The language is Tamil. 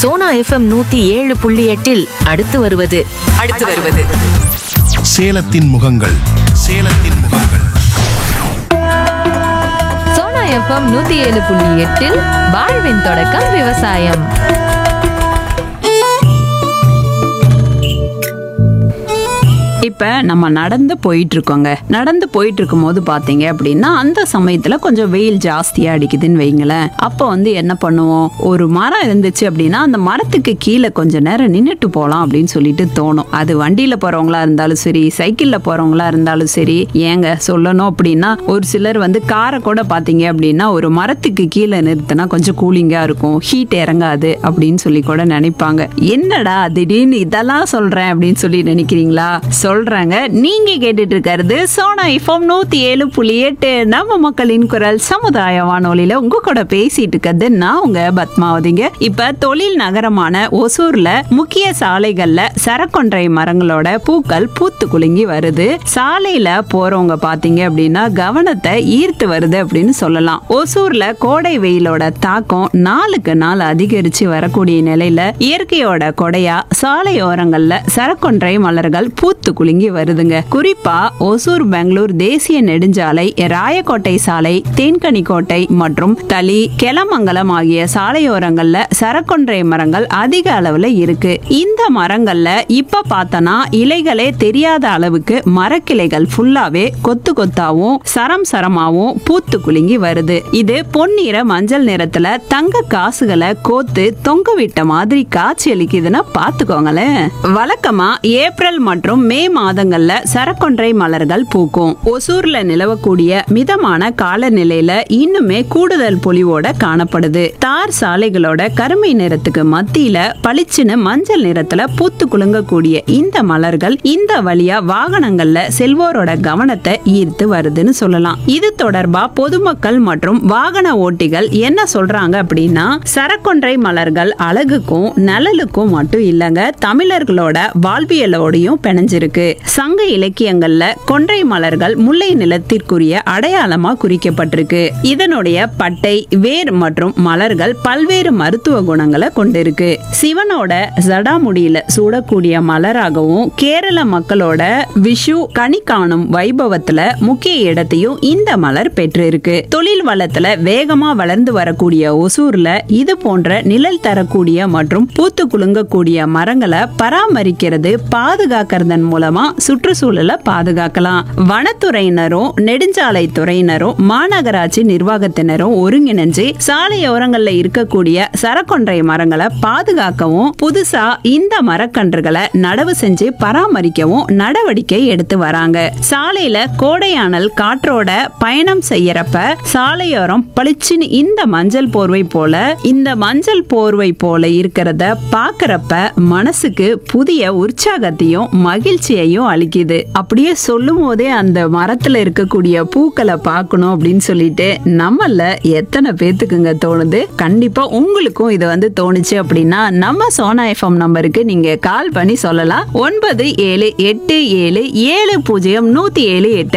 சோனா எஃப்எம் நூத்தி ஏழு புள்ளி எட்டில் அடுத்து வருவது அடுத்து வருவது சேலத்தின் முகங்கள் சேலத்தின் முகங்கள் சோனா எஃப்எம் நூத்தி ஏழு புள்ளி எட்டில் வாழ்வின் தொடக்கம் விவசாயம் இப்போ நம்ம நடந்து போயிட்டு இருக்கோங்க நடந்து போயிட்டு இருக்கும்போது பார்த்தீங்க அப்படின்னா அந்த சமயத்தில் கொஞ்சம் வெயில் ஜாஸ்தியாக அடிக்குதுன்னு வைங்களேன் அப்போ வந்து என்ன பண்ணுவோம் ஒரு மரம் இருந்துச்சு அப்படின்னா அந்த மரத்துக்கு கீழே கொஞ்ச நேரம் நின்றுட்டு போகலாம் அப்படின்னு சொல்லிட்டு தோணும் அது வண்டியில் போகிறவங்களா இருந்தாலும் சரி சைக்கிளில் போகிறவங்களா இருந்தாலும் சரி ஏங்க சொல்லணும் அப்படின்னா ஒரு சிலர் வந்து காரை கூட பார்த்தீங்க அப்படின்னா ஒரு மரத்துக்கு கீழே நிறுத்தினா கொஞ்சம் கூலிங்காக இருக்கும் ஹீட் இறங்காது அப்படின்னு சொல்லி கூட நினைப்பாங்க என்னடா திடீர்னு இதெல்லாம் சொல்கிறேன் அப்படின்னு சொல்லி நினைக்கிறீங்களா சொல்றாங்க நீங்க கேட்டுட்டு இருக்கிறது சோனா ஐஃபோம் நூத்தி ஏழு புள்ளி எட்டு நம்ம மக்களின் குரல் சமுதாய வானொலியில உங்க கூட பேசிட்டு இருக்கிறது நான் உங்க பத்மாவதிங்க இப்ப தொழில் நகரமான ஒசூர்ல முக்கிய சாலைகள்ல சரக்கொன்றை மரங்களோட பூக்கள் பூத்து குலுங்கி வருது சாலையில போறவங்க பாத்தீங்க அப்படின்னா கவனத்தை ஈர்த்து வருது அப்படின்னு சொல்லலாம் ஒசூர்ல கோடை வெயிலோட தாக்கம் நாளுக்கு நாள் அதிகரிச்சு வரக்கூடிய நிலையில இயற்கையோட கொடையா சாலையோரங்கள்ல சரக்கொன்றை மலர்கள் பூத்து குலுங்கி வருதுங்க குறிப்பா ஒசூர் பெங்களூர் தேசிய நெடுஞ்சாலை ராயக்கோட்டை சாலை தேன்கனிக்கோட்டை மற்றும் தளி கெலமங்கலம் ஆகிய சாலையோரங்கள்ல சரக்கொன்றை மரங்கள் அதிக அளவுல இருக்கு இந்த மரங்கள்ல இப்ப பார்த்தனா இலைகளே தெரியாத அளவுக்கு மரக்கிளைகள் ஃபுல்லாவே கொத்து கொத்தாவும் சரம் சரமாவும் பூத்து குலுங்கி வருது இது பொன்னிற மஞ்சள் நிறத்துல தங்க காசுகளை கோத்து தொங்க விட்ட மாதிரி காட்சி அளிக்குதுன்னா பாத்துக்கோங்களேன் வழக்கமா ஏப்ரல் மற்றும் மே மாதங்கள்ல சரக்கொன்றை மலர்கள் பூக்கும் ஒசூர்ல நிலவக்கூடிய மிதமான காலநிலையில இன்னுமே கூடுதல் பொலிவோட காணப்படுது தார் சாலைகளோட கருமை நிறத்துக்கு மத்தியில பளிச்சுன்னு மஞ்சள் நிறத்துல பூத்து குலுங்கக்கூடிய இந்த மலர்கள் இந்த வழியா வாகனங்கள்ல செல்வோரோட கவனத்தை ஈர்த்து வருதுன்னு சொல்லலாம் இது தொடர்பா பொதுமக்கள் மற்றும் வாகன ஓட்டிகள் என்ன சொல்றாங்க அப்படின்னா சரக்கொன்றை மலர்கள் அழகுக்கும் நலலுக்கும் மட்டும் இல்லங்க தமிழர்களோட வாழ்வியலோடையும் பிணைஞ்சிருக்கு சங்க இலக்கியங்கள்ல கொன்றை மலர்கள் முல்லை நிலத்திற்குரிய அடையாளமா குறிக்கப்பட்டிருக்கு இதனுடைய பட்டை வேர் மற்றும் மலர்கள் பல்வேறு மருத்துவ குணங்களை கொண்டிருக்கு சிவனோட ஜடாமுடியில சூடக்கூடிய மலராகவும் கேரள மக்களோட விஷு கனி காணும் வைபவத்துல முக்கிய இடத்தையும் இந்த மலர் பெற்றிருக்கு தொழில் வளத்துல வேகமா வளர்ந்து வரக்கூடிய ஒசூர்ல இது போன்ற நிழல் தரக்கூடிய மற்றும் பூத்து குலுங்கக்கூடிய மரங்களை பராமரிக்கிறது பாதுகாக்கிறதன் மூலமா சுற்றுச்சூழலை பாதுகாக்கலாம் வனத்துறையினரும் நெடுஞ்சாலை துறையினரும் மாநகராட்சி நிர்வாகத்தினரும் ஒருங்கிணைஞ்சு சாலையோரங்கள்ல இருக்கக்கூடிய சரக்கொன்றை மரங்களை பாதுகாக்கவும் புதுசா இந்த மரக்கன்றுகளை நடவு செஞ்சு பராமரிக்கவும் நடவடிக்கை எடுத்து வராங்க சாலையில கோடையானல் காற்றோட பயணம் செய்யறப்ப சாலையோரம் பளிச்சுன்னு இந்த மஞ்சள் போர்வை போல இந்த மஞ்சள் போர்வை போல இருக்கிறத பாக்குறப்ப மனசுக்கு புதிய உற்சாகத்தையும் மகிழ்ச்சியையும் அளிக்குது அப்படியே சொல்லும் போதே அந்த மரத்துல இருக்கக்கூடிய பூக்களை பார்க்கணும் அப்படின்னு சொல்லிட்டு நம்மள எத்தனை பேத்துக்குங்க தோணுது கண்டிப்பா உங்களுக்கும் இது வந்து தோணுச்சு அப்படின்னா நம்ம சோனா எஃப்எம் நம்பருக்கு நீங்க கால் பண்ணி சொல்லலாம் ஒன்பது ஏழு எட்டு ஏழு ஏழு பூஜ்ஜியம் நூத்தி ஏழு எட்டு